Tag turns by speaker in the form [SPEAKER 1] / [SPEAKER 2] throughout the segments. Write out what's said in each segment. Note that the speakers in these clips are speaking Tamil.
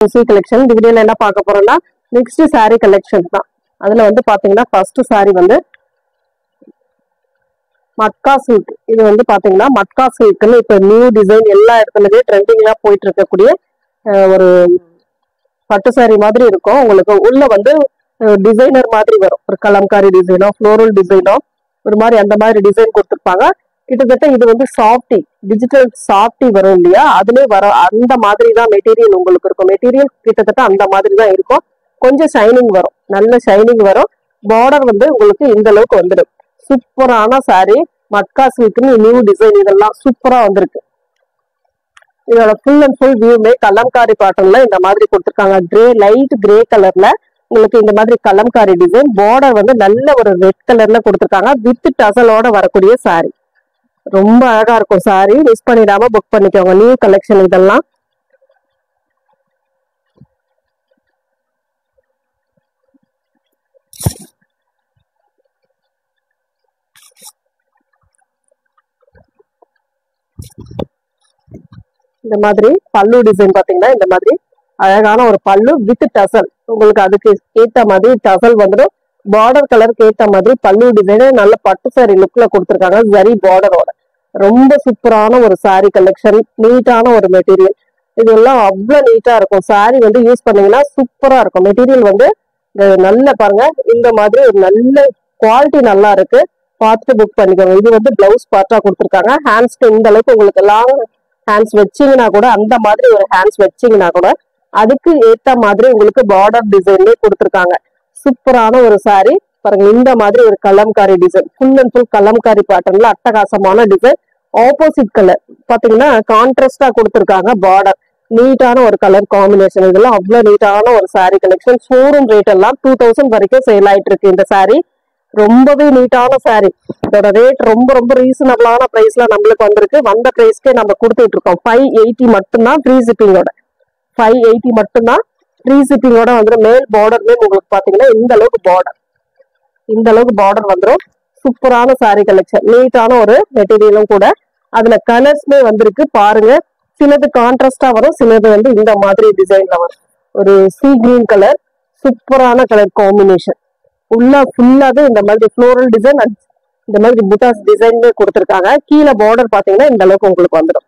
[SPEAKER 1] சி கலெக்ஷன் இந்த வீடியோல என்ன பார்க்க போறோம்னா நெக்ஸ்ட் saree கலெக்ஷன் தான் அதுல வந்து பாத்தீங்கன்னா ஃபர்ஸ்ட் saree வந்து மட்கா சில்க் இது வந்து பாத்தீங்கன்னா மட்கா சில்க்னு இப்ப நியூ டிசைன் எல்லா இடத்துலயுமே ட்ரெண்டிங்கா போயிட்டு இருக்கக்கூடிய அஹ், ஒரு பட்டு saree மாதிரி இருக்கும் உங்களுக்கு உள்ள வந்து டிசைனர் மாதிரி வரும் ஒரு கலம்காரி டிசைனோ ஃப்ளோரல் டிசைனோ ஒரு மாதிரி அந்த மாதிரி டிசைன் கொடுத்துருப்பாங்க கிட்டத்தட்ட இது வந்து சாஃப்டி டிஜிட்டல் சாஃப்டி வரும் இல்லையா அதுலயே வர அந்த மாதிரி தான் மெட்டீரியல் உங்களுக்கு இருக்கும் மெட்டீரியல் கிட்டத்தட்ட அந்த மாதிரி தான் இருக்கும் கொஞ்சம் ஷைனிங் வரும் நல்ல ஷைனிங் வரும் பார்டர் வந்து உங்களுக்கு இந்த அளவுக்கு வந்துடும் சூப்பரான saree மட்கா சில்க்னு நியூ டிசைன் இதெல்லாம் சூப்பரா வந்திருக்கு இதோட ஃபுல் அண்ட் ஃபுல் வியூமே கலம்காரி பேட்டர்ன்ல இந்த மாதிரி கொடுத்துருக்காங்க கிரே லைட் கிரே கலர்ல உங்களுக்கு இந்த மாதிரி கலம்காரி டிசைன் பார்டர் வந்து நல்ல ஒரு ரெட் கலர்ல கொடுத்துருக்காங்க வித் டசலோட வரக்கூடிய saree ரொம்ப அழகா இருக்கும் saree மிஸ் பண்ணிடாம புக் பண்ணிக்கோங்க நியூ கலெக்ஷன் இதெல்லாம் இந்த மாதிரி பல்லு டிசைன் பாத்தீங்கன்னா இந்த மாதிரி அழகான ஒரு பல்லு வித் டசல் உங்களுக்கு அதுக்கு ஏத்த மாதிரி டசல் வந்துடும் பார்டர் கலருக்கு ஏத்த மாதிரி பல்லு டிசைன் நல்ல பட்டு saree லுக்ல கொடுத்துருக்காங்க ஜரி பார்டரோட ரொம்ப சூப்பரான ஒரு saree கலெக்ஷன் நீட்டான ஒரு மெட்டீரியல் இதெல்லாம் அவ்வளவு நீட்டா இருக்கும் saree வந்து யூஸ் பண்ணீங்கன்னா சூப்பரா இருக்கும் மெட்டீரியல் வந்து இந்த நல்ல பாருங்க இந்த மாதிரி ஒரு நல்ல குவாலிட்டி நல்லா இருக்கு பார்த்துட்டு புக் பண்ணிக்கோங்க இது வந்து பிளவுஸ் பார்ட்டா கொடுத்துருக்காங்க ஹேண்ட்ஸ்க்கு இந்த அளவுக்கு உங்களுக்கு லாங் ஹேண்ட்ஸ் வச்சீங்கன்னா கூட அந்த மாதிரி ஒரு ஹேண்ட்ஸ் வச்சீங்கன்னா கூட அதுக்கு ஏத்த மாதிரி உங்களுக்கு பார்டர் டிசைன்லயே கொடுத்துருக்காங்க சூப்பரான ஒரு saree பாருங்க இந்த மாதிரி ஒரு kalamkari design full and full kalamkari பேட்டர்ன்ல அட்டகாசமான டிசைன் ஆப்போசிட் கலர் பாத்தீங்கன்னா கான்ட்ராஸ்டா கொடுத்துருக்காங்க பார்டர் நீட்டான ஒரு கலர் காம்பினேஷன் இதெல்லாம் அவ்வளவு நீட்டான ஒரு saree கலெக்ஷன் ஷோரூம் ரேட் எல்லாம் டூ தௌசண்ட் வரைக்கும் சேல் ஆயிட்டு இருக்கு இந்த saree ரொம்பவே நீட்டான saree இதோட ரேட் ரொம்ப ரொம்ப ரீசனபிளான பிரைஸ்ல நம்மளுக்கு வந்திருக்கு வந்த பிரைஸ்க்கே நம்ம கொடுத்துட்டு இருக்கோம் ஃபைவ் எயிட்டி மட்டும்தான் ஃப்ரீ ஷிப்பிங்கோட ஃபைவ் எயிட்டி மட்டும்தான் ஃப்ரீ ஷிப்பிங்கோட வந்துடும் மேல் பார்டர்மே உங்களுக்கு பாத்தீங்கன்னா இந்த அளவுக்கு பார்டர் இந்த அளவுக்கு பார்டர் வந்துடும் சூப்பரான saree கலெக்ஷன் நீட்டான ஒரு மெட்டீரியலும் கூட அதுல கலர்ஸ்மே வந்திருக்கு பாருங்க சிலது கான்ட்ராஸ்டா வரும் சிலது வந்து இந்த மாதிரி டிசைன்ல வரும் ஒரு சீ கிரீன் கலர் சூப்பரான கலர் காம்பினேஷன் உள்ள ஃபுல்லாவே இந்த மாதிரி ஃப்ளோரல் டிசைன் இந்த மாதிரி புட்டாஸ் டிசைன்மே கொடுத்துருக்காங்க கீழே பார்டர் பாத்தீங்கன்னா இந்த அளவுக்கு உங்களுக்கு வந்துடும்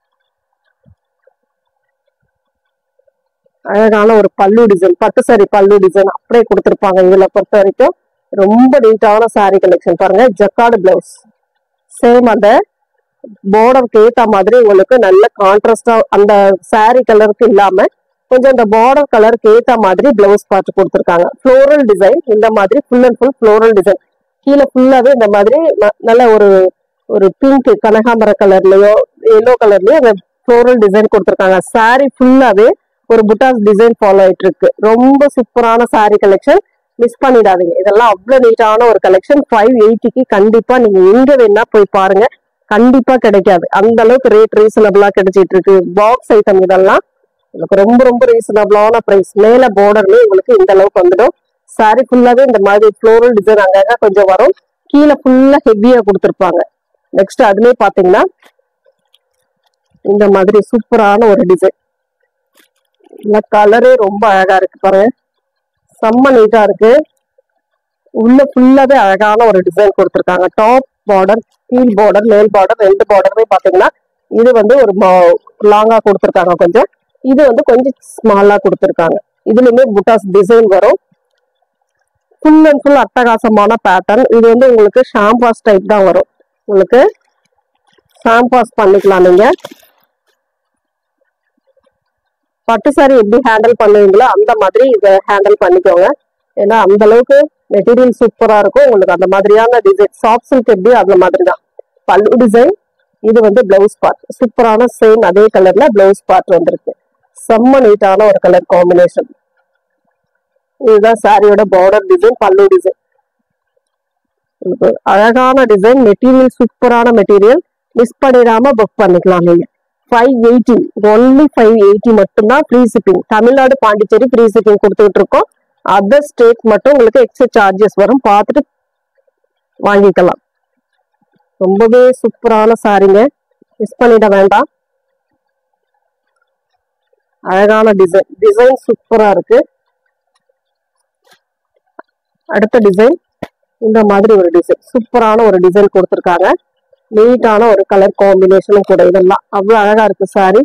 [SPEAKER 1] அழகான ஒரு பல்லு டிசைன் பட்டு சாரி பல்லு டிசைன் அப்படியே கொடுத்துருப்பாங்க இதுல பொறுத்த வரைக்கும் ரொம்ப நீட்டான saree கலெக்ஷன் பாருங்க ஜக்கார்டு பிளவுஸ் சேம் அந்த பார்டருக்கு ஏத்த மாதிரி உங்களுக்கு நல்ல கான்ட்ராஸ்டா அந்த saree கலருக்கு இல்லாம கொஞ்சம் அந்த பார்டர் கலருக்கு ஏத்த மாதிரி பிளவுஸ் பார்த்து கொடுத்துருக்காங்க ஃப்ளோரல் டிசைன் இந்த மாதிரி full and full floral design கீழே ஃபுல்லாவே இந்த மாதிரி ந- நல்ல ஒரு ஒரு பிங்க் கனகாம்பர கலர்லயோ எல்லோ கலர்லயோ அந்த ஃப்ளோரல் டிசைன் கொடுத்துருக்காங்க saree ஃபுல்லாவே ஒரு புட்டாஸ் டிசைன் ஃபாலோ ஆயிட்டு இருக்கு ரொம்ப சூப்பரான saree கலெக்ஷன் மிஸ் பண்ணிடாதீங்க இதெல்லாம் அவ்வளவு நீட்டான ஒரு கலெக்ஷன் ஃபைவ் எயிட்டிக்கு கண்டிப்பா நீங்க எங்க வேணா போய் பாருங்க கண்டிப்பா கிடைக்காது அந்த அளவுக்கு ரேட் ரீசனபிளா கிடைச்சிட்டு இருக்கு பாக்ஸ் ஐட்டம் இதெல்லாம் உங்களுக்கு ரொம்ப ரொம்ப ரீசனபிளான பிரைஸ் மேல பார்டர்லயே உங்களுக்கு இந்த அளவுக்கு வந்துடும் saree ஃபுல்லாவே இந்த மாதிரி ஃப்ளோரல் டிசைன் அங்கங்க கொஞ்சம் வரும் கீழே ஃபுல்லா ஹெவியா கொடுத்துருப்பாங்க நெக்ஸ்ட் அதுலயே பாத்தீங்கன்னா இந்த மாதிரி சூப்பரான ஒரு டிசைன் இந்த கலரே ரொம்ப அழகா இருக்கு பாருங்க செம்ம நீட்டா இருக்கு உள்ள ஃபுல்லாவே அழகான ஒரு டிசைன் கொடுத்துருக்காங்க டாப் பார்டர் கீழ் பார்டர் மேல் பார்டர் ரெண்டு பார்டருமே பாத்தீங்கன்னா இது வந்து ஒரு லாங்கா கொடுத்துருக்காங்க கொஞ்சம் இது வந்து கொஞ்சம் ஸ்மாலா கொடுத்துருக்காங்க இதுலயுமே புட்டாஸ் டிசைன் வரும் ஃபுல் அண்ட் ஃபுல் அட்டகாசமான பேட்டர்ன் இது வந்து உங்களுக்கு ஷாம்பாஸ் டைப் தான் வரும் உங்களுக்கு ஷாம்பாஸ் பண்ணிக்கலாம் நீங்க பட்டு சாரி எப்படி ஹேண்டில் பண்ணுவீங்களோ அந்த மாதிரி இதை ஹேண்டில் பண்ணிக்கோங்க ஏன்னா அந்த அளவுக்கு மெட்டீரியல் சூப்பரா இருக்கும் உங்களுக்கு அந்த மாதிரியான டிசைன் சாஃப்ட் சில்க் எப்படி அந்த மாதிரி தான் பல்லு டிசைன் இது வந்து பிளவுஸ் பார்ட் சூப்பரான சேம் அதே கலர்ல பிளவுஸ் பார்ட் வந்திருக்கு செம்ம நீட்டான ஒரு கலர் காம்பினேஷன் இதுதான் சாரியோட பார்டர் டிசைன் பல்லு டிசைன் உங்களுக்கு அழகான டிசைன் மெட்டீரியல் சூப்பரான மெட்டீரியல் மிஸ் பண்ணிடாம புக் பண்ணிக்கலாம் நீங்க five eighty only five eighty மட்டும்தான் free shipping Tamil Nadu Pondicherry free shipping கொடுத்துட்டு இருக்கோம் அதர் ஸ்டேட் மட்டும் உங்களுக்கு எக்ஸ்ட்ரா சார்ஜஸ் வரும் பார்த்துட்டு வாங்கிக்கலாம் ரொம்பவே சூப்பரான சாரிங்க மிஸ் பண்ணிட வேண்டாம் அழகான டிசைன் டிசைன் சூப்பரா இருக்கு அடுத்த டிசைன் இந்த மாதிரி ஒரு டிசைன் சூப்பரான ஒரு டிசைன் கொடுத்துருக்காங்க நீட்டான ஒரு கலர் காம்பினேஷனும் கூட இதெல்லாம் அவ்வளவு அழகா இருக்கு சாரி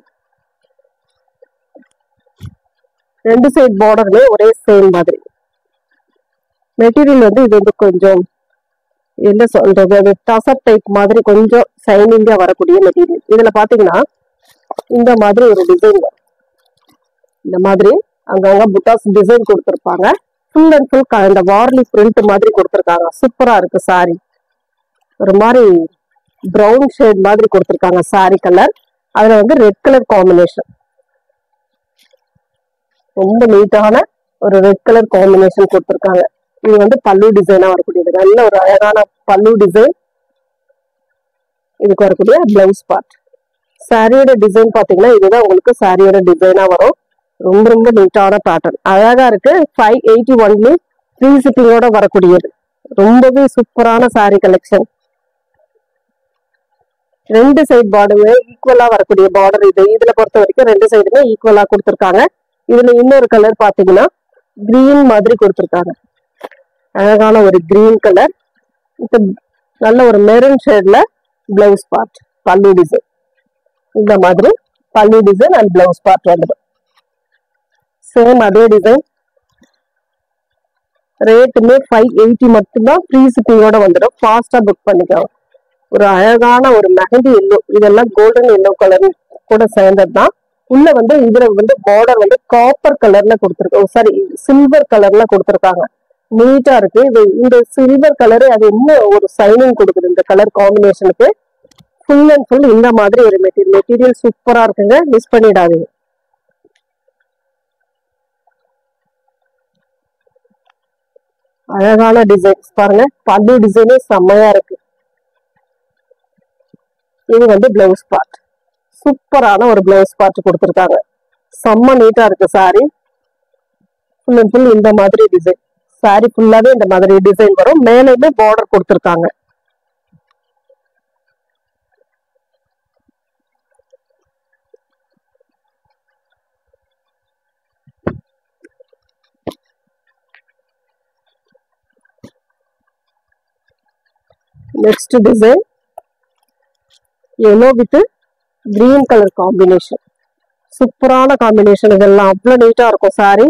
[SPEAKER 1] ரெண்டு சைடு பார்டர்லயே ஒரே சேம் மாதிரி மெட்டீரியல் வந்து இது வந்து கொஞ்சம் என்ன சொல்றது அது டசர் டைப் மாதிரி கொஞ்சம் சைனிங்கா வரக்கூடிய மெட்டீரியல் இதுல பாத்தீங்கன்னா இந்த மாதிரி ஒரு டிசைன் வரும் இந்த மாதிரி அங்கங்க புட்டாஸ் டிசைன் கொடுத்துருப்பாங்க ஃபுல் அண்ட் ஃபுல் இந்த வார்லி பிரிண்ட் மாதிரி கொடுத்துருக்காங்க சூப்பரா இருக்கு சாரி ஒரு மாதிரி ப்ரௌன் ஷேட் மாதிரி கொடுத்துருக்காங்க சாரி கலர் அதுல வந்து ரெட் கலர் காம்பினேஷன் ரொம்ப நீட்டான ஒரு ரெட் கலர் காம்பினேஷன் கொடுத்துருக்காங்க இது வந்து பல்லு டிசைனா வரக்கூடியது நல்ல ஒரு அழகான பல்லு டிசைன் இதுக்கு வரக்கூடிய பிளவுஸ் பார்ட் சாரியோட டிசைன் பாத்தீங்கன்னா இதுதான் உங்களுக்கு சாரியோட டிசைனா வரும் ரொம்ப ரொம்ப நீட்டான பேட்டர்ன் அழகா இருக்கு ஃபைவ் எயிட்டி ஒன்லி ஃப்ரீ ஷிப்பிங்கோட வரக்கூடியது ரொம்பவே சூப்பரான சாரி கலெக்ஷன் ரெண்டு சைடு பார்டருமே ஈக்குவலா வரக்கூடிய பார்டர் இது இதுல பொறுத்த வரைக்கும் ரெண்டு சைடுமே ஈக்குவலா கொடுத்துருக்காங்க இதுல இன்னொரு கலர் பாத்தீங்கன்னா கிரீன் மாதிரி கொடுத்துருக்காங்க அழகான ஒரு கிரீன் கலர் இப்போ நல்ல ஒரு மெரூன் ஷேட்ல பிளவுஸ் பார்ட் பல்லு டிசைன் இந்த மாதிரி pallu design and blouse part வந்துடும் சேம் அதே டிசைன் ரேட்டுமே ஃபைவ் எயிட்டி மட்டும்தான் ஃப்ரீ ஷிப்பிங்கோட வந்துடும் ஃபாஸ்டா புக் பண்ணிக்கலாம் ஒரு அழகான ஒரு மெஹந்தி எல்லோ இதெல்லாம் கோல்டன் எல்லோ கலர் கூட சேர்ந்தது தான் உள்ள வந்து இதுல வந்து பார்டர் வந்து காப்பர் கலர்ல கொடுத்துருக்கோம் சாரி சில்வர் கலர்ல கொடுத்துருக்காங்க நீட்டா இருக்கு இது இந்த சில்வர் கலரு அது இன்னும் ஒரு சைனிங் கொடுக்குது இந்த கலர் காம்பினேஷனுக்கு ஃபுல் அண்ட் ஃபுல் இந்த மாதிரி ஒரு மெட்டீரியல் மெட்டீரியல் சூப்பரா இருக்குங்க மிஸ் பண்ணிடாதீங்க அழகான டிசைன்ஸ் பாருங்க பல்லு டிசைனே செம்மையா இருக்கு இது வந்து பிளவுஸ் பார்ட் சூப்பரான ஒரு பிளவுஸ் பார்ட் கொடுத்துருக்காங்க செம்ம நீட்டா இருக்கு சாரி ஃபுல் அண்ட் ஃபுல் இந்த மாதிரி டிசைன் சாரி ஃபுல்லாவே இந்த மாதிரி டிசைன் வரும் மேலேயுமே பார்டர் கொடுத்துருக்காங்க next design yellow with green colour combination சூப்பரான காம்பினேஷன் இதெல்லாம் அவ்வளோ நீட்டா இருக்கும் சாரி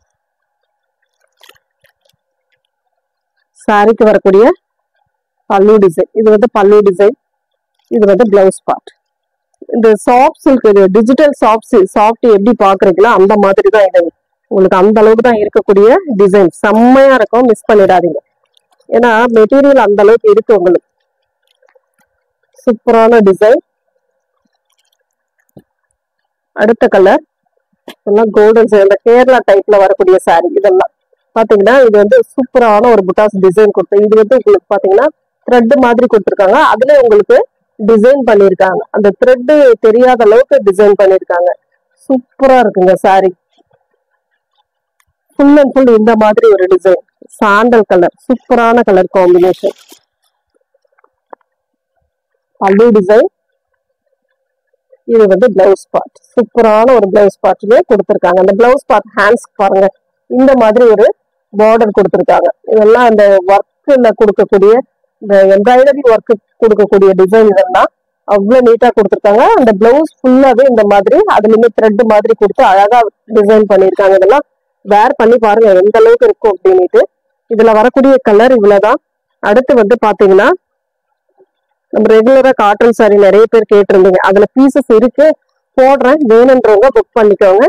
[SPEAKER 1] சாரிக்கு வரக்கூடிய பல்லு டிசைன் இது வந்து பல்லு டிசைன் இது வந்து பிளவுஸ் பார்ட் இந்த சாஃப்ட் சில்க் இது டிஜிட்டல் சாஃப்ட் சாஃப்ட் எப்படி பாக்குறீங்களோ அந்த மாதிரி தான் இது உங்களுக்கு அந்த அளவுக்கு தான் இருக்கக்கூடிய டிசைன் செம்மையா இருக்கும் மிஸ் பண்ணிடாதீங்க ஏன்னா மெட்டீரியல் அந்த அளவுக்கு இருக்கு உங்களுக்கு சூப்பரான டிசைன் அடுத்த கலர் எல்லாம் கோல்டன் இந்த கேரளா டைப்ல வரக்கூடிய saree இதெல்லாம் பாத்தீங்கன்னா இது வந்து சூப்பரான ஒரு புட்டாஸ் டிசைன் கொடுத்து இது வந்து உங்களுக்கு பாத்தீங்கன்னா த்ரெட் மாதிரி கொடுத்துருக்காங்க அதுல உங்களுக்கு டிசைன் பண்ணிருக்காங்க அந்த த்ரெட் தெரியாத அளவுக்கு டிசைன் பண்ணிருக்காங்க சூப்பரா இருக்குங்க saree ஃபுல் அண்ட் ஃபுல் இந்த மாதிரி ஒரு டிசைன் சாண்டல் கலர் சூப்பரான கலர் காம்பினேஷன் பல்லு டிசைன் இது வந்து பிளவுஸ் பார்ட் சூப்பரான ஒரு பிளவுஸ் பார்ட்லயே கொடுத்துருக்காங்க அந்த பிளவுஸ் பார்ட் ஹேண்ட்ஸ் பாருங்க இந்த மாதிரி ஒரு பார்டர் கொடுத்துருக்காங்க இதெல்லாம் அந்த ஒர்க்ல கொடுக்கக்கூடிய இந்த எம்ப்ராய்டரி ஒர்க் கொடுக்கக்கூடிய டிசைன் இதெல்லாம் அவ்வளவு நீட்டா கொடுத்துருக்காங்க அந்த பிளவுஸ் ஃபுல்லாவே இந்த மாதிரி அதுலயுமே த்ரெட் மாதிரி கொடுத்து அழகா டிசைன் பண்ணிருக்காங்க இதெல்லாம் வேர் பண்ணி பாருங்க எந்த அளவுக்கு இருக்கும் அப்படின்னுட்டு இதுல வரக்கூடிய கலர் இவ்வளவுதான் அடுத்து வந்து பாத்தீங்கன்னா நம்ம ரெகுலரா காட்டன் சாரி நிறைய பேர் கேட்டிருந்தீங்க அதுல பீசஸ் இருக்கு போடுறேன் வேணுன்றவங்க புக் பண்ணிக்கோங்க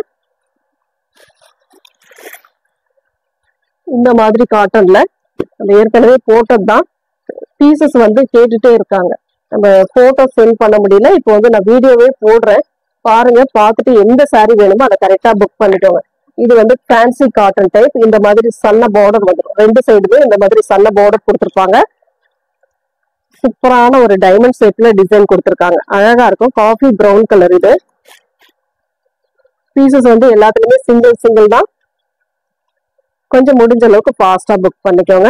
[SPEAKER 1] இந்த மாதிரி காட்டன்ல அந்த ஏற்கனவே போட்டது தான் பீசஸ் வந்து கேட்டுட்டே இருக்காங்க நம்ம போட்டோ சென்ட் பண்ண முடியல இப்போ வந்து நான் வீடியோவே போடுறேன் பாருங்க பார்த்துட்டு எந்த saree வேணுமோ அதை கரெக்டா புக் பண்ணிக்கோங்க இது வந்து ஃபேன்சி காட்டன் டைப் இந்த மாதிரி சன்ன பார்டர் வந்துடும் ரெண்டு சைடுமே இந்த மாதிரி சன்ன பார்டர் கொடுத்துருப்பாங்க சூப்பரான ஒரு டைமண்ட் ஷேப்ல டிசைன் கொடுத்துருக்காங்க அழகா இருக்கும் காஃபி பிரவுன் கலர் இது பீசஸ் வந்து எல்லாத்துலயுமே சிங்கிள் சிங்கிள் தான் கொஞ்சம் முடிஞ்ச அளவுக்கு ஃபாஸ்டா புக் பண்ணிக்கோங்க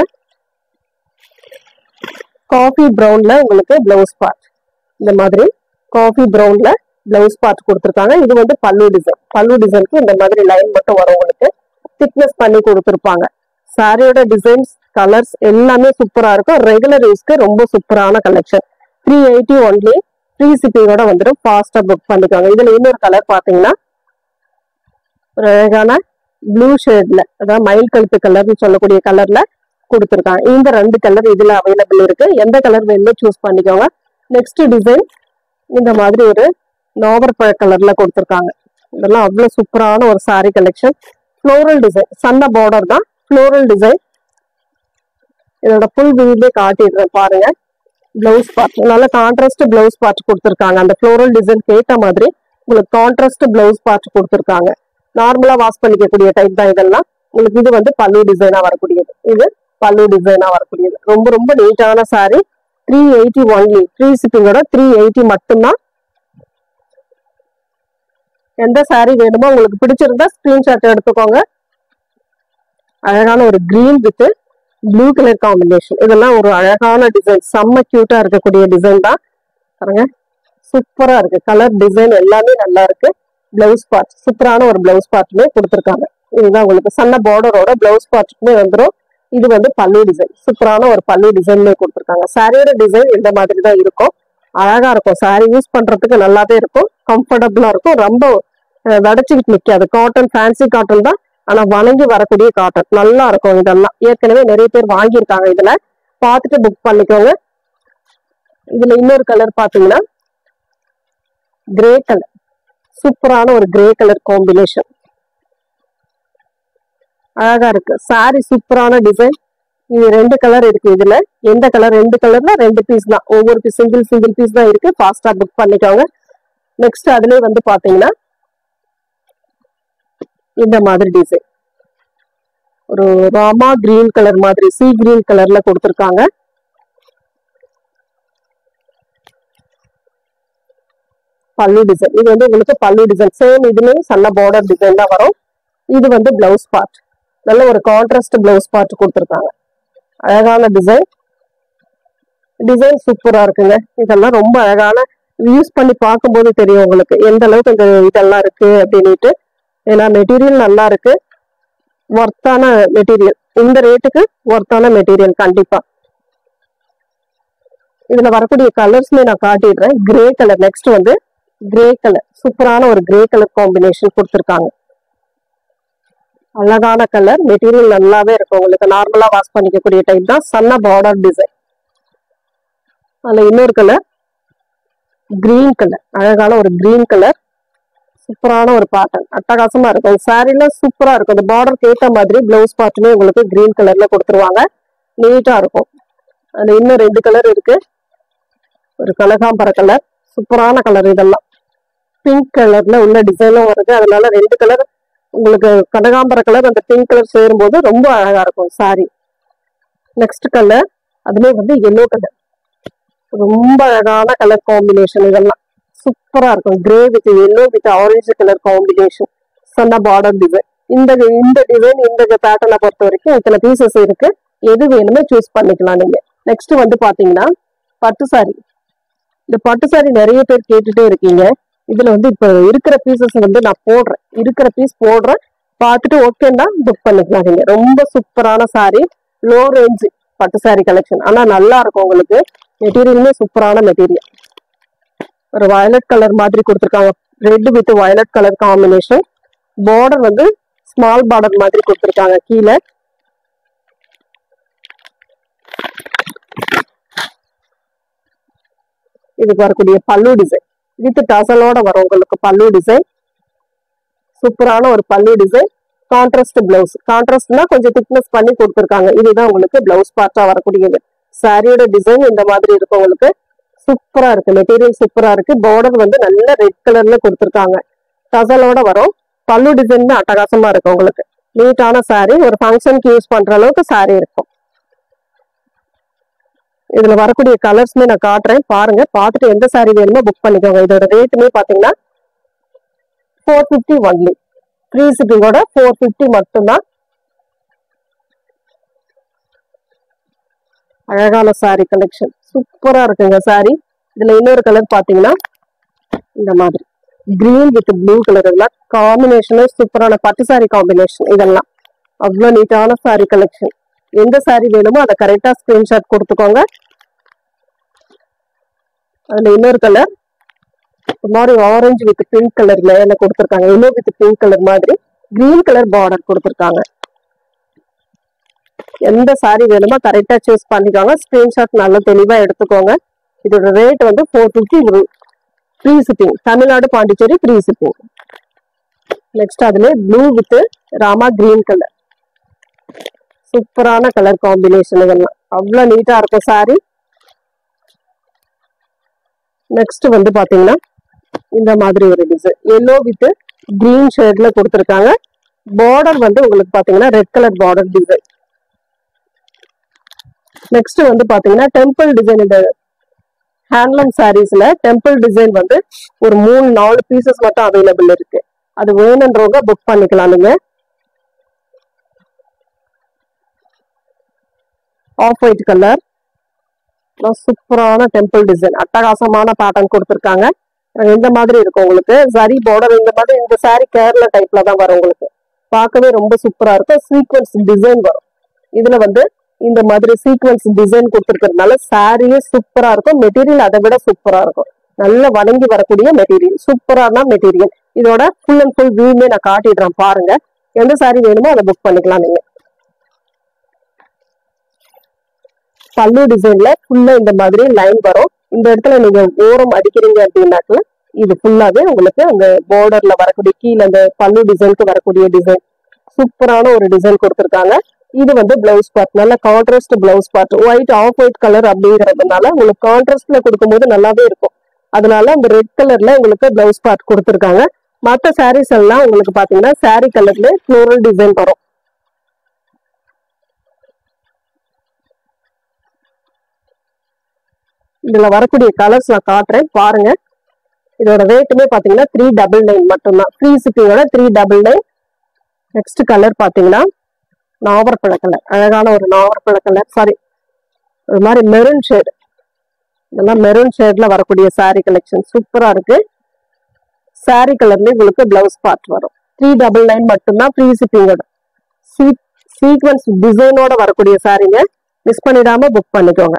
[SPEAKER 1] காஃபி ப்ரௌன்ல உங்களுக்கு பிளவுஸ் பார்ட் இந்த மாதிரி காஃபி ப்ரௌன்ல பிளவுஸ் பார்ட் கொடுத்துருக்காங்க இது வந்து பல்லு டிசைன் பல்லு டிசைனுக்கு இந்த மாதிரி லைன் மட்டும் வரும் உங்களுக்கு திக்னஸ் பண்ணி கொடுத்துருப்பாங்க சாரியோட டிசைன்ஸ் கலர்ஸ் எல்லாமே சூப்பரா இருக்கும் ரெகுலர் யூஸ்க்கு ரொம்ப சூப்பரான collection three eighty only free சிப்பிங்கோட வந்துடும் ஃபாஸ்டா புக் பண்ணிக்கோங்க இதுல இன்னொரு கலர் பாத்தீங்கன்னா ஒரு அழகான ப்ளூ ஷேட்ல அதாவது மயில் கழுத்து கலர்னு சொல்லக்கூடிய கலர்ல கொடுத்துருக்காங்க இந்த ரெண்டு கலர் இதுல அவைலபிள் இருக்கு எந்த கலர் வேணுமோ சூஸ் பண்ணிக்கோங்க நெக்ஸ்ட் டிசைன் இந்த மாதிரி ஒரு நோவர் பழ கலர்ல கொடுத்துருக்காங்க இதெல்லாம் அவ்வளவு சூப்பரான ஒரு saree கலெக்ஷன் ஃப்ளோரல் டிசைன் சன்ன பார்டர் தான் ஃப்ளோரல் டிசைன் இதோட ஃபுல் வியூலே காட்டிடுறேன் பாருங்க பிளவுஸ் பார்ட் நல்ல கான்ட்ராஸ்ட் பிளவுஸ் பார்ட் கொடுத்துருக்காங்க அந்த ஃப்ளோரல் டிசைன் ஏத்த மாதிரி உங்களுக்கு கான்ட்ராஸ்ட் பிளவுஸ் பார்ட் கொடுத்துருக்காங்க நார்மலா வாஷ் பண்ணிக்கக்கூடிய டைப் தான் இதெல்லாம் உங்களுக்கு இது வந்து பல்லு டிசைனா வரக்கூடியது இது பல்லு டிசைனா வரக்கூடியது ரொம்ப ரொம்ப நீட்டான saree three eighty only free ஷிப்பிங்கோட த்ரீ எயிட்டி மட்டும்தான் எந்த saree வேணுமோ உங்களுக்கு பிடிச்சிருந்தா ஸ்கிரீன்ஷாட் எடுத்துக்கோங்க அழகான ஒரு green with blue colour combination இதெல்லாம் ஒரு அழகான டிசைன் செம்ம கியூட்டா இருக்கக்கூடிய டிசைன் தான் பாருங்க சூப்பரா இருக்கு கலர் டிசைன் எல்லாமே நல்லா இருக்கு பிளவுஸ் பார்ட் சூப்பரான ஒரு பிளவுஸ் பார்ட்டுமே கொடுத்துருக்காங்க இதுதான் உங்களுக்கு சன்ன பார்டரோட பிளவுஸ் பார்ட்டுக்குமே வந்துடும் இது வந்து பல்லு டிசைன் சூப்பரான ஒரு பல்லு டிசைன்மே கொடுத்துருக்காங்க சாரியோட டிசைன் இந்த மாதிரி தான் இருக்கும் அழகா இருக்கும் சாரி யூஸ் பண்றதுக்கு நல்லாவே இருக்கும் கம்ஃபர்டபுளா இருக்கும் ரொம்ப அஹ், வடைச்சுக்கிட்டு நிக்காது காட்டன் ஃபேன்சி காட்டன் தான் ஆனா வணங்கி வரக்கூடிய காட்டன் நல்லா இருக்கும் இதெல்லாம் ஏற்கனவே நிறைய பேர் வாங்கியிருக்காங்க இதுல பார்த்துட்டு புக் பண்ணிக்கோங்க இதுல இன்னொரு கலர் பாத்தீங்கன்னா கிரே கலர் சூப்பரான ஒரு கிரே கலர் காம்பினேஷன் அழகா இருக்கு சாரி சூப்பரான டிசைன் இது ரெண்டு கலர் இருக்கு இதுல எந்த கலர் ரெண்டு கலர்ல ரெண்டு பீஸ் தான் ஒவ்வொரு பீஸ் சிங்கிள் சிங்கிள் பீஸ் தான் இருக்கு ஃபாஸ்டா புக் பண்ணிக்கோங்க நெக்ஸ்ட் அதுலயே வந்து பாத்தீங்கன்னா இந்த மாதிரி டிசைன் ஒரு ராமா கிரீன் கலர் மாதிரி சி கிரீன் கலர்ல கொடுத்துருக்காங்க பல்லு டிசைன் இது வந்து உங்களுக்கு பல்லு டிசைன் சேம் இதுலயும் நல்ல பார்டர் டிசைன் தான் வரும் இது வந்து பிளவுஸ் பார்ட் நல்ல ஒரு கான்ட்ராஸ்ட் பிளவுஸ் பார்ட் கொடுத்துருக்காங்க அழகான டிசைன் டிசைன் சூப்பரா இருக்குங்க இதெல்லாம் ரொம்ப அழகான யூஸ் பண்ணி பார்க்கும்போது தெரியும் உங்களுக்கு எந்த அளவுக்கு இந்த இதெல்லாம் இருக்கு அப்படின்னுட்டு ஏன்னா மெட்டீரியல் நல்லா இருக்கு ஒர்த்தான மெட்டீரியல் இந்த ரேட்டுக்கு ஒர்த்தான மெட்டீரியல் கண்டிப்பா இதுல வரக்கூடிய கலர்ஸ்மே நான் காட்டிடுறேன் கிரே கலர் நெக்ஸ்ட் வந்து கிரே கலர் சூப்பரான ஒரு கிரே கலர் காம்பினேஷன் கொடுத்துருக்காங்க அழகான கலர் மெட்டீரியல் நல்லாவே இருக்கும் உங்களுக்கு நார்மலா வாஷ் பண்ணிக்கக்கூடிய டைப் தான் சன்ன பார்டர் டிசைன் அதுல இன்னொரு கலர் கிரீன் கலர் அழகான ஒரு கிரீன் கலர் சூப்பரான ஒரு பேட்டர்ன் அட்டகாசமா இருக்கும் சாரீல சூப்பரா இருக்கும் இந்த பார்டருக்கு ஏத்த மாதிரி பிளவுஸ் பார்ட்டுமே உங்களுக்கு கிரீன் கலர்ல கொடுத்துருவாங்க நீட்டா இருக்கும் அதுல இன்னும் ரெண்டு கலர் இருக்கு ஒரு கனகாம்பர கலர் சூப்பரான கலர் இதெல்லாம் பிங்க் கலர்ல உள்ள டிசைனும் வருது அதனால ரெண்டு கலர் உங்களுக்கு கனகாம்பர கலர் அந்த பிங்க் கலர் சேரும்போது ரொம்ப அழகா இருக்கும் சாரி நெக்ஸ்ட் கலர் அதுமே வந்து எல்லோ கலர் ரொம்ப அழகான கலர் காம்பினேஷன் இதெல்லாம் சூப்பரா இருக்கும் grey with yellow with orange colour combination சொன்ன பார்டர் டிசைன் இந்த இந்த டிசைன் இந்த பேட்டர்னை பொறுத்த வரைக்கும் இத்தனை பீசஸ் இருக்கு எது வேணுமோ சூஸ் பண்ணிக்கலாம் நீங்க நெக்ஸ்ட் வந்து பாத்தீங்கன்னா பட்டு சாரி இந்த பட்டு சாரி நிறைய பேர் கேட்டுட்டே இருக்கீங்க இதுல வந்து இப்ப இருக்கிற பீசஸ் வந்து நான் போடுறேன் இருக்கிற பீஸ் போடுறேன் பார்த்துட்டு ஓகேன்னா புக் பண்ணிக்கலாம் நீங்க ரொம்ப சூப்பரான சாரி லோ ரேஞ்ச் பட்டு சாரி கலெக்ஷன் ஆனா நல்லா இருக்கும் உங்களுக்கு மெட்டீரியலுமே சூப்பரான மெட்டீரியல் ஒரு வயலட் கலர் மாதிரி கொடுத்துருக்காங்க red with violet colour combination border வந்து ஸ்மால் பார்டர் மாதிரி கொடுத்துருக்காங்க கீழே இதுக்கு வரக்கூடிய பல்லு டிசைன் வித் டசலோட வரும் உங்களுக்கு பல்லு டிசைன் சூப்பரான ஒரு பல்லு டிசைன் கான்ட்ராஸ்ட் பிளவுஸ் கான்ட்ராஸ்ட்னா கொஞ்சம் திக்னஸ் பண்ணி கொடுத்துருக்காங்க இதுதான் உங்களுக்கு பிளவுஸ் பார்ட்டா வரக்கூடியது சாரியோட டிசைன் இந்த மாதிரி இருக்கும் உங்களுக்கு சூப்பரா இருக்கு மெட்டீரியல் சூப்பரா இருக்கு பார்டர் வந்து நல்ல ரெட் கலர்ல கொடுத்துருக்காங்க டசலோட வரும் பல்லு டிசைன் அட்டகாசமா இருக்கும் உங்களுக்கு நீட்டான saree ஒரு ஃபங்க்ஷனுக்கு யூஸ் பண்ற அளவுக்கு saree இருக்கும் இதுல வரக்கூடிய கலர்ஸ்மே நான் காட்டுறேன் பாருங்க பார்த்துட்டு எந்த saree வேணுமோ புக் பண்ணிக்கோங்க இதோட ரேட்டுமே பாத்தீங்கன்னா ஃபோர் ஃபிஃப்டி ஒன்லி ஃப்ரீ ஷிப்பிங்கோட ஃபோர் ஃபிஃப்டி மட்டும்தான் அழகான saree கலெக்ஷன் சூப்பரா இருக்குங்க saree இதுல இன்னொரு கலர் பாத்தீங்கன்னா இந்த மாதிரி கிரீன் வித் ப்ளூ கலர் இதெல்லாம் காம்பினேஷன் சூப்பரான பட்டு சாரி காம்பினேஷன் இதெல்லாம் அவ்வளோ நீட்டான சாரி கலெக்ஷன் எந்த சாரி வேணுமோ அதை கரெக்டா ஸ்கிரீன்ஷாட் கொடுத்துக்கோங்க அதுல இன்னொரு கலர் ஒரு மாதிரி ஆரஞ்சு வித் பிங்க் கலர் மேல கொடுத்துருக்காங்க எல்லோ வித் பிங்க் கலர் மாதிரி கிரீன் கலர் பார்டர் கொடுத்துருக்காங்க எந்த சாரி வேணுமோ கரெக்டா சூஸ் பண்ணிக்கோங்க ஸ்கிரீன்ஷாட் நல்லா தெளிவா எடுத்துக்கோங்க இதோட ரேட் வந்து four fifty free shipping Tamil Nadu Pondicherry free shipping next அதுல blue with Rama green colour சூப்பரான கலர் காம்பினேஷன் இதெல்லாம் அவ்வளவு நீட்டா இருக்கும் சாரி நெக்ஸ்ட் வந்து பாத்தீங்கன்னா இந்த மாதிரி ஒரு டிசைன் எல்லோ வித் கிரீன் ஷேட்ல கொடுத்துருக்காங்க பார்டர் வந்து உங்களுக்கு பாத்தீங்கன்னா red colour border design next வந்து பாத்தீங்கன்னா டெம்பிள் டிசைன் இந்த ஹேண்ட்லூம் சாரீஸ்ல டெம்பிள் டிசைன் வந்து ஒரு மூணு நாலு பீசஸ் மட்டும் அவைலபிள் இருக்கு அது வேணுன்றவங்க புக் பண்ணிக்கலாம் நீங்க ஆஃப் ஒயிட் கலர் சூப்பரான டெம்பிள் டிசைன் அட்டகாசமான பேட்டர்ன் கொடுத்துருக்காங்க இந்த மாதிரி இருக்கும் உங்களுக்கு சரி பார்டர் இந்த மாதிரி இந்த saree கேரளா டைப்ல தான் வரும் உங்களுக்கு பார்க்கவே ரொம்ப சூப்பரா இருக்கும் சீக்வன்ஸ் டிசைன் வரும் இதுல வந்து இந்த மாதிரி சீக்வன்ஸ் டிசைன் கொடுத்துருக்கறதுனால சாரியே சூப்பரா இருக்கும் மெட்டீரியல் அதை விட சூப்பரா இருக்கும் நல்ல வணங்கி வரக்கூடிய மெட்டீரியல் சூப்பரான மெட்டீரியல் இதோட ஃபுல் அண்ட் ஃபுல் வியூமே நான் காட்டிடுறேன் பாருங்க எந்த சாரி வேணுமோ அதை புக் பண்ணிக்கலாம் நீங்க பல்லு டிசைன்ல ஃபுல்லா இந்த மாதிரி லைன் வரும் இந்த இடத்துல நீங்க ஓரம் அடிக்கிறீங்க அப்படின்னாக்கல இது ஃபுல்லாவே உங்களுக்கு அந்த பார்டர்ல வரக்கூடிய கீழே அந்த பல்லு டிசைனுக்கு வரக்கூடிய டிசைன் சூப்பரான ஒரு டிசைன் கொடுத்துருக்காங்க இது வந்து பிளவுஸ் பார்ட் நல்ல contrast blouse part white off white colour அப்படிங்கறதுனால உங்களுக்கு கான்ட்ராஸ்ட்ல கொடுக்கும்போது நல்லாவே இருக்கும் அதனால அந்த ரெட் கலர்ல உங்களுக்கு பிளவுஸ் பார்ட் கொடுத்துருக்காங்க மற்ற சாரீஸ் எல்லாம் உங்களுக்கு பாத்தீங்கன்னா saree கலர்ல ஃப்ளோரல் டிசைன் வரும் இதுல வரக்கூடிய கலர்ஸ் நான் காட்டுறேன் பாருங்க இதோட ரேட்டுமே பாத்தீங்கன்னா த்ரீ டபுள் நைன் மட்டும்தான் ஃப்ரீ சிப்பிங்கோட three double nine next colour பாத்தீங்கன்னா நாவற்பழ கலர் அழகான ஒரு நாவற்பழ கலர் சாரி ஒரு மாதிரி மெரூன் ஷேட் இதெல்லாம் மெரூன் ஷேட்ல வரக்கூடிய saree கலெக்ஷன் சூப்பரா இருக்கு saree கலர்ல உங்களுக்கு பிளவுஸ் பார்ட் வரும் த்ரீ டபுள் நைன் மட்டும்தான் ஃப்ரீ சிப்பிங்கோட சீக்வன்ஸ் டிசைனோட வரக்கூடிய சாரீங்க மிஸ் பண்ணிடாம புக் பண்ணிக்கோங்க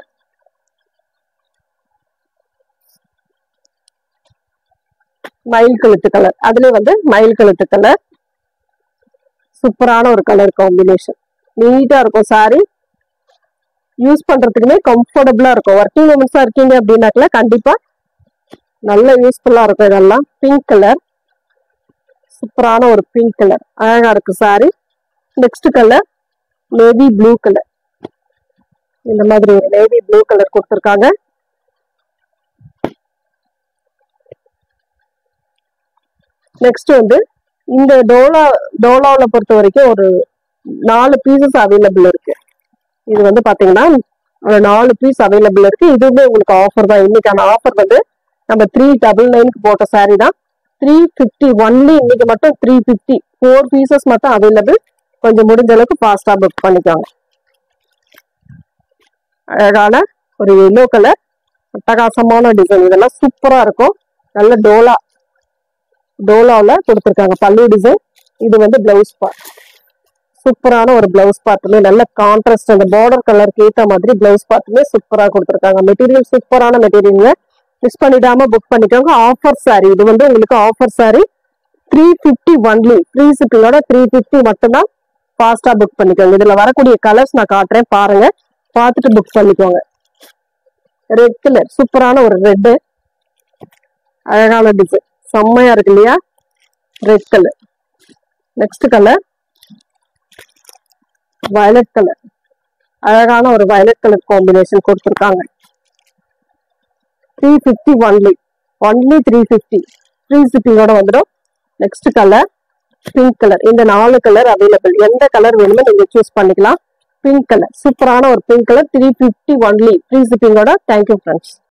[SPEAKER 1] மயில் கழுத்து கலர் அதுல வந்து மயில் கழுத்து கலர் சூப்பரான ஒரு கலர் காம்பினேஷன் நீட்டா இருக்கும் சாரி யூஸ் பண்றதுக்குமே கம்ஃபர்டபுளா இருக்கும் ஒர்க்கிங் உமன்ஸா இருக்கீங்க அப்படின்னாக்கல கண்டிப்பா நல்ல யூஸ்ஃபுல்லா இருக்கும் இதெல்லாம் பிங்க் கலர் சூப்பரான ஒரு பிங்க் கலர் அழகா இருக்கு sari next colour navy blue colour இந்த மாதிரி ஒரு நேவி ப்ளூ கலர் கொடுத்துருக்காங்க நெக்ஸ்ட் வந்து இந்த டோலா டோலாவுல பொறுத்த வரைக்கும் ஒரு நாலு பீசஸ் அவைலபிள் இருக்கு இது வந்து பாத்தீங்கன்னா ஒரு நாலு பீஸ் அவைலபிள் இருக்கு இதுவுமே உங்களுக்கு ஆஃபர் தான் இன்னைக்கான ஆஃபர் வந்து நம்ம த்ரீ டபுள் நைனுக்கு போட்ட saree தான் த்ரீ ஃபிஃப்டி ஒன்லி இன்னைக்கு மட்டும் த்ரீ ஃபிஃப்டி ஃபோர் பீசஸ் மட்டும் அவைலபிள் கொஞ்சம் முடிஞ்ச அளவுக்கு ஃபாஸ்டா புக் பண்ணிக்கோங்க அழகான ஒரு எல்லோ கலர் அட்டகாசமான டிசைன் இதெல்லாம் சூப்பரா இருக்கும் நல்ல டோலா டோலாவில் கொடுத்துருக்காங்க பல்லு டிசைன் இது வந்து பிளவுஸ் பார்ட் சூப்பரான ஒரு பிளவுஸ் பார்ட்டுமே நல்ல கான்ட்ராஸ்ட் அந்த பார்டர் கலருக்கு ஏற்ற மாதிரி பிளவுஸ் பார்ட்டுமே சூப்பராக கொடுத்துருக்காங்க மெட்டீரியல் சூப்பரான மெட்டீரியல் மிஸ் பண்ணிடாம புக் பண்ணிக்கோங்க ஆஃபர் saree இது வந்து உங்களுக்கு offer saree three fifty only free ஷிப்பிங்கோட த்ரீ ஃபிஃப்டி மட்டும்தான் ஃபாஸ்டா புக் பண்ணிக்கோங்க இதுல வரக்கூடிய கலர்ஸ் நான் காட்டுறேன் பாருங்க பார்த்துட்டு புக் பண்ணிக்கோங்க ரெட் கலர் சூப்பரான ஒரு ரெட்டு அழகான டிசைன் செம்மையா இருக்கு இல்லையா red colour next colour violet colour அழகான ஒரு வயலட் கலர் காம்பினேஷன் கொடுத்துருக்காங்க three fifty only only three fifty three ஷிப்பிங்கோட வந்துடும் நெக்ஸ்ட் கலர் பிங்க் கலர் இந்த நாலு கலர் அவைலபிள் எந்த கலர் வேணுமோ நீங்க சூஸ் பண்ணிக்கலாம் பிங்க் கலர் சூப்பரான ஒரு pink colour three fifty only three ஷிப்பிங்கோட தேங்க்யூ ஃப்ரெண்ட்ஸ்